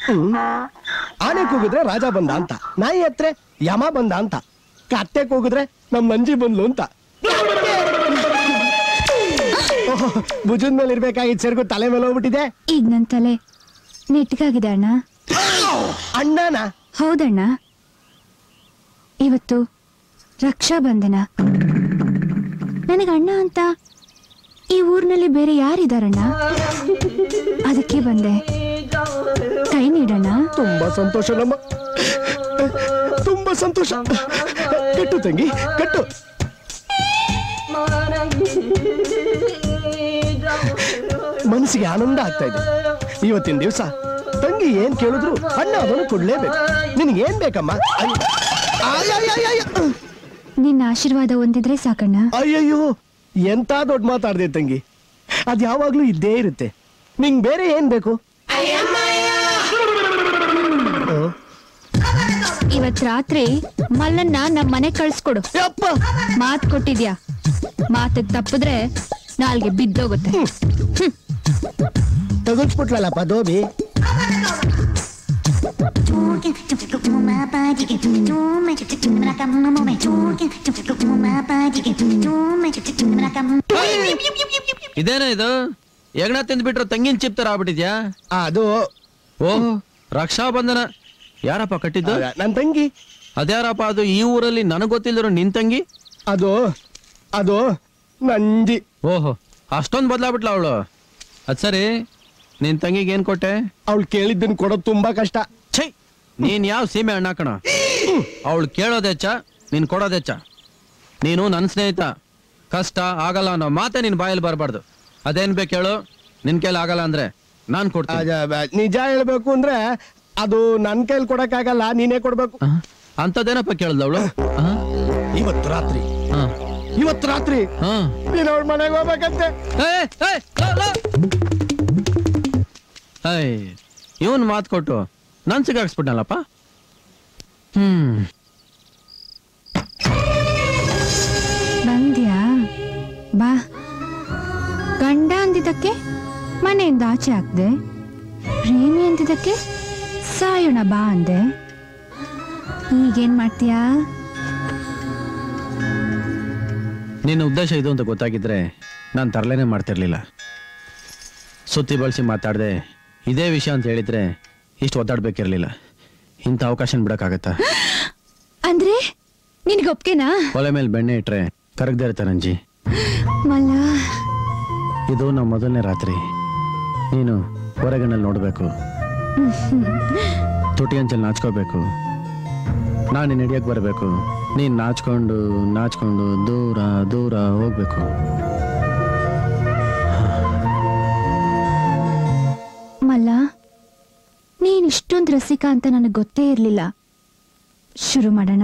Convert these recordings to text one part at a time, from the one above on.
ಹ್ಮ್. ಆನೆ ಕೂಗಿದ್ರೆ ರಾಜ ಬಂದ ಅಂತ ನಾಯಿ ಹತ್ರ ಯಮ ಬಂದ ಅಂತ ಕತ್ತೆ ಕೂಗಿದ್ರೆ ನಮ್ ನಂಜಿ ಬಂದ್ಲು ಅಂತ ಭುಜದ ಮೇಲೆ ಇರ್ಬೇಕಾಗಿದ್ ಸೆರ್ಗು ತಲೆ ಮೇಲೆ ಹೋಗ್ಬಿಟ್ಟಿದೆ ಈಗ ನನ್ ತಲೆ ನೆಟ್ಗಾಗಿದೆ ಅಣ್ಣ ಅಣ್ಣನ ಹೌದಣ್ಣ ಇವತ್ತು ರಕ್ಷಾ ಬಂಧನ ನನಗೆ ಅಣ್ಣ ಅಂತ ಈ ಊರಿನಲ್ಲಿ ಬೇರೆ ಯಾರಿದಾರಣ್ಣ ಅದಕ್ಕೆ ಬಂದೆ ಕೈ ನೀಡಣ್ಣ ತುಂಬಾ ಸಂತೋಷ ನಮ್ಮ ತುಂಬಾ ಸಂತೋಷ ಕಟ್ಟು ತಂಗಿ ಕಟ್ಟು ಮನಸ್ಸಿಗೆ ಆನಂದ ಆಗ್ತಾ ಇದೆ ಇವತ್ತಿನ ದಿವಸ ತಂಗಿ ಏನ್ ಕೇಳಿದ್ರು ಅಣ್ಣ ಅದನ್ನು ಕೊಡ್ಲೇಬೇಕು ನಿನಗೆ ಏನ್ ಬೇಕಮ್ಮ ಅಯ್ಯ- ಆಯ್-ಆಯ್-ಆಯ್-ಆಯ್. ನಿನ್ನ ಆಶೀರ್ವಾದ ಹೊಂದಿದ್ರೆ ಸಾಕಣ್ಣ ಅಯ್ಯಯ್ಯೋ ಎಂತ ದೊಡ್ಡ ಮಾತಾಡ್ದೆ ತಂಗಿ ಅದ್ ಯಾವಾಗ್ಲೂ ಇದ್ದೇ ಇರುತ್ತೆ ನಿಂಗ್ ಬೇರೆ ಏನ್ ಬೇಕು ಇವತ್ ರಾತ್ರಿ ಮಲ್ಲನ್ನ ನಮ್ ಮನೆ ಕಳ್ಸ್ಕೊಡು ಯಪ್ಪ ಮಾತ್ ಕೊಟ್ಟಿದ್ಯಾ ಮಾತಿಗ್ ತಪ್ಪಿದ್ರೆ ನಾಲ್ಗೆ ಬಿದ್ದೋಗುತ್ತೆ ತಗಲ್ಸ್ಬಿಟ್ಲಲ್ಲಪ್ಪ ದೋಬಿ ಇದೇನ ಇದು ಹೆಗ್ಣ ತಿಂದ್ಬಿಟ್ರು ತಂಗಿನ ಚಿಪ್ ತರ ಆಗ್ಬಿಟ್ಟಿದ್ಯಾ ಅದು ಓಹ್ ರಕ್ಷಾ ಬಂಧನ ಯಾರಪ್ಪ ಕಟ್ಟಿದ್ದು ನನ್ ತಂಗಿ ಅದ್ಯಾರಪ್ಪ ಅದು ಈ ಊರಲ್ಲಿ ನನಗ್ ಗೊತ್ತಿಲ್ಲದ್ರು ನಿನ್ ತಂಗಿ ಅದು ಅದು ನಂಜಿ ಓಹೋ ಅಷ್ಟೊಂದ್ ಬದ್ಲಾಗ್ಬಿಟ್ಲ ಅವಳು ಅದ್ ಸರಿ ನಿನ್ ತಂಗಿಗೆ ಏನ್ ಕೊಟ್ಟೆ ಅವಳು ಕೇಳಿದ್ದನ್ ಕೊಡೋದು ತುಂಬಾ ಕಷ್ಟ ಛೈ ನೀನ್ ಯಾವ ಸೀಮೆ ಅಣ್ಣ ಕಣ ಅವಳು ಕೇಳೋದೆಚ್ಚ ನೀನ್ ಕೊಡೋದೆಚ್ಚ ನೀನು ನನ್ನ ಸ್ನೇಹಿತ ಕಷ್ಟ ಆಗಲ್ಲ ಅನ್ನೋ ಮಾತೆ ನಿನ್ ಬಾಯಲ್ಲಿ ಬರಬಾರ್ದು ಅದೇನ್ ಬೇಕು ಹೇಳು ನಿನ್ ಕೈಲಿ ಆಗಲ್ಲ ಅಂದ್ರೆ ನಾನ್ ಕೊಡ್ತೀನಿ ಅದ- ಬ- ನಿಜ ಹೇಳ್ಬೇಕು ಅಂದ್ರೆ ಅದು ನನ್ ಕೈಲಿ ಕೊಡಕ್ಕಾಗಲ್ಲ ನೀನೇ ಕೊಡ್ಬೇಕು ಆ? ಅಂಥದ್ದೇನಪ್ಪ ಕೇಳ್ದ ಅವಳು ಇವತ್ತು ರಾತ್ರಿ ಇವತ್ತು ರಾತ್ರಿ ನೀನ್ ಅವ್ಳ ಮನೆಗೆ ಹೋಗ್ಬೇಕಂತೆ ಇವನ್ ಮಾತು ಕೊಟ್ಟು ನಾನ್ ಸಿಗಾಕ್ಸ್ಬಿಟ್ನಲ್ಲಪ್ಪ ಹ್ಮ್ ಬಂದ್ಯಾ ಬಾ ಗಂಡ ಅಂದಿದ್ದಕ್ಕೆ ಮನೆಯಿಂದ ಆಚೆ ಹಾಕ್ದೆ ಪ್ರೇಮಿ ಅಂದಿದ್ದಕ್ಕೆ ಸಾಯೋಣ ಬಾ ಅಂದೆ ಈಗೇನ್ ಮಾಡ್ತೀಯಾ ನಿನ್ನ ಉದ್ದೇಶ ಇದು ಅಂತ ಗೊತ್ತಾಗಿದ್ರೆ ನಾನು ತರಲೇನೆ ಮಾಡ್ತಿರ್ಲಿಲ್ಲ ಸುತ್ತಿ ಬಳಸಿ ಮಾತಾಡದೆ ಇದೇ ವಿಷಯ ಅಂತ ಹೇಳಿದ್ರೆ ಇಷ್ಟು ಒದ್ದಾಡ್ಬೇಕಿರ್ಲಿಲ್ಲ ಇಂಥ ಅವಕಾಶ ಬಿಡಕ್ಕಾಗತ್ತಾ ಅಂದ್ರೆ ನಿನ್ಗೆ ಒಪ್ಕೆನಾ ಒಲೆ ಮೇಲೆ ಬೆಣ್ಣೆ ಇಟ್ರೆ ಕರಗದೆ ಇರ್ತಾರೆ ನಂಜಿ ಮಲ್ಲ ಇದು ನಮ್ಮ ಮೊದಲನೇ ರಾತ್ರಿ ನೀನು ಹೊರಗಣ್ಣಲ್ಲಿ ನೋಡಬೇಕು ತುಟಿ ಅಂಚಲ್ಲಿ ನಾಚ್ಕೋಬೇಕು ನಾನು ನಿನ್ನ ಹಿಡಿಯಕ್ಕೆ ಬರಬೇಕು ನೀನು ನಾಚ್ಕೊಂಡು ನಾಚ್ಕೊಂಡು ದೂರ ದೂರ ಹೋಗ್ಬೇಕು ಮಲ್ಲ ನೀನ್ ಇಷ್ಟೊಂದು ರಸಿಕ ಅಂತ ನನಗೆ ಗೊತ್ತೇ ಇರ್ಲಿಲ್ಲ ಶುರು ಮಾಡೋಣ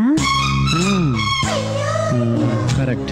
ಕರೆಕ್ಟ್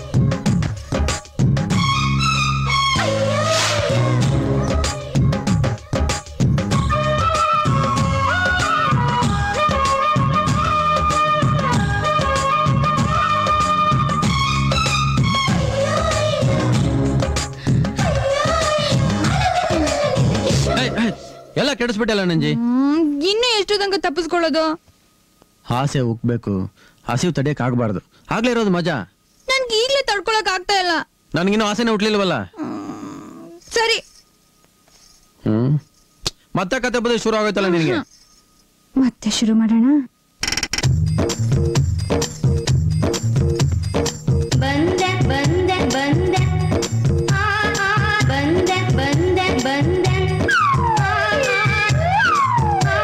ಎಲ್ಲ ಕೆಡಿಸ್ಬಿಟ್ಟಲ್ಲ ನಂಜಿ ಇನ್ನು ಎಷ್ಟು ತನಕ ತಪ್ಪಿಸ್ಕೊಳ್ಳೋದು ಆಸೆ ಉಕ್ಬೇಕು ಹಸಿವು ತಡಿಯಕ್ ಆಗ್ಬಾರ್ದು ಆಗ್ಲೇ ಇರೋದು ಮಜಾ ನನ್ಗೆ ಈಗ್ಲೇ ತಡ್ಕೊಳಕ್ ಆಗ್ತಾ ಇಲ್ಲ ನನಗಿನ್ನೂ ಆಸೆನೇ ಹುಟ್ಲಿಲ್ವಲ್ಲ ಸರಿ ಹ್ಮ್ ಮತ್ತೆ ಕತೆ ಬದ ಶುರು ಆಗೋಯ್ತಲ್ಲ ನಿನಗೆ ಮತ್ತೆ ಶುರು ಮಾಡೋಣ ಬಂದೆ ಬಂದೆ ಬಂದೆ ಆ, ಆ, ಬಂದೆ ಬಂದೆ ಬಂದೆ ಆ, ಆ,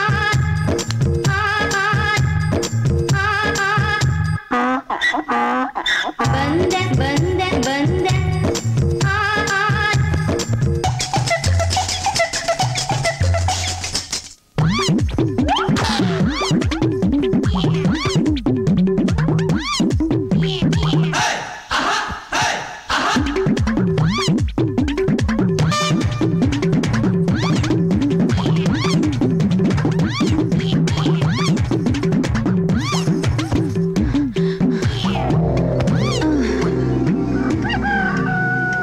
ಆ, ಆ, ಆ, ಬಂದೆ ಬಂದೆ ಬಂದೆ ಆ, ಆ,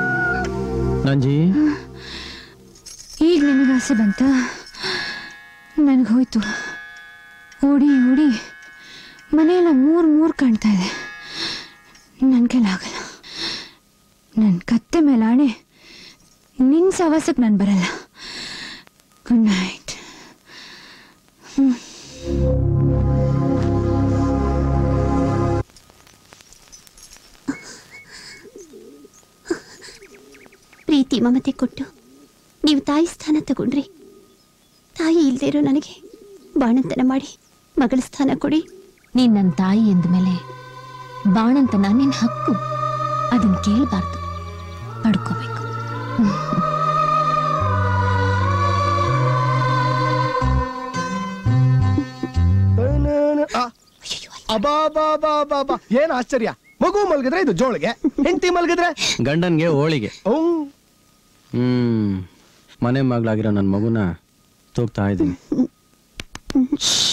ನಂಜಿ ಈಗ ನಿನಗೆ ಆಸೆ ಬಂತ ನನಗೆ ಹೋಯ್ತು ಓಡಿ ಓಡಿ ಮನೆಯೆಲ್ಲ ಮೂರು ಮೂರು ಕಾಣ್ತಾ ಇದೆ ನನ್ನ ಕೈಲಾಗಲ್ಲ ನನ್ನ ಕತ್ತೆ ಮೇಲೆ ಆಣೆ ನಿನ್ನ ಸವಾಸಕ್ಕೆ ನಾನು ಬರಲ್ಲ ಗುಡ್ ನೈಟ್ ಪ್ರೀತಿ ಮಮತೆ ಕೊಟ್ಟು ನೀವು ತಾಯಿ ಸ್ಥಾನ ತಗೊಂಡ್ರಿ ತಾಯಿ ಇಲ್ದೇ ಇರೋ ನನಗೆ ಬಾಣಂತನ ಮಾಡಿ ಮಗಳ ಸ್ಥಾನ ಕೊಡಿ ನೀನ್ ನನ್ನ ತಾಯಿ ಎಂದ್ಮೇಲೆ ಬಾಣಂತನ ನಿನ್ ಹಕ್ಕು ಅದನ್ನ ಕೇಳಬಾರ್ದು ಪಡ್ಕೋಬೇಕು ಆ, ಅಬಾಬಾಬಾಬಾಬಾ. ಏನ್ ಆಶ್ಚರ್ಯ ಮಗು ಮಲ್ಗಿದ್ರೆ ಇದು ಜೋಳಿಗೆ ಹೆಂಡತಿ ಮಲ್ಗಿದ್ರೆ ಗಂಡನ್ಗೆ ಹೋಳಿಗೆ ಓ ಹ್ಮ್ ಮನೆ ಮಗಳಾಗಿರೋ ನನ್ನ ಮಗುನ ತೂಗ್ತಾ ಇದ್ದೀನಿ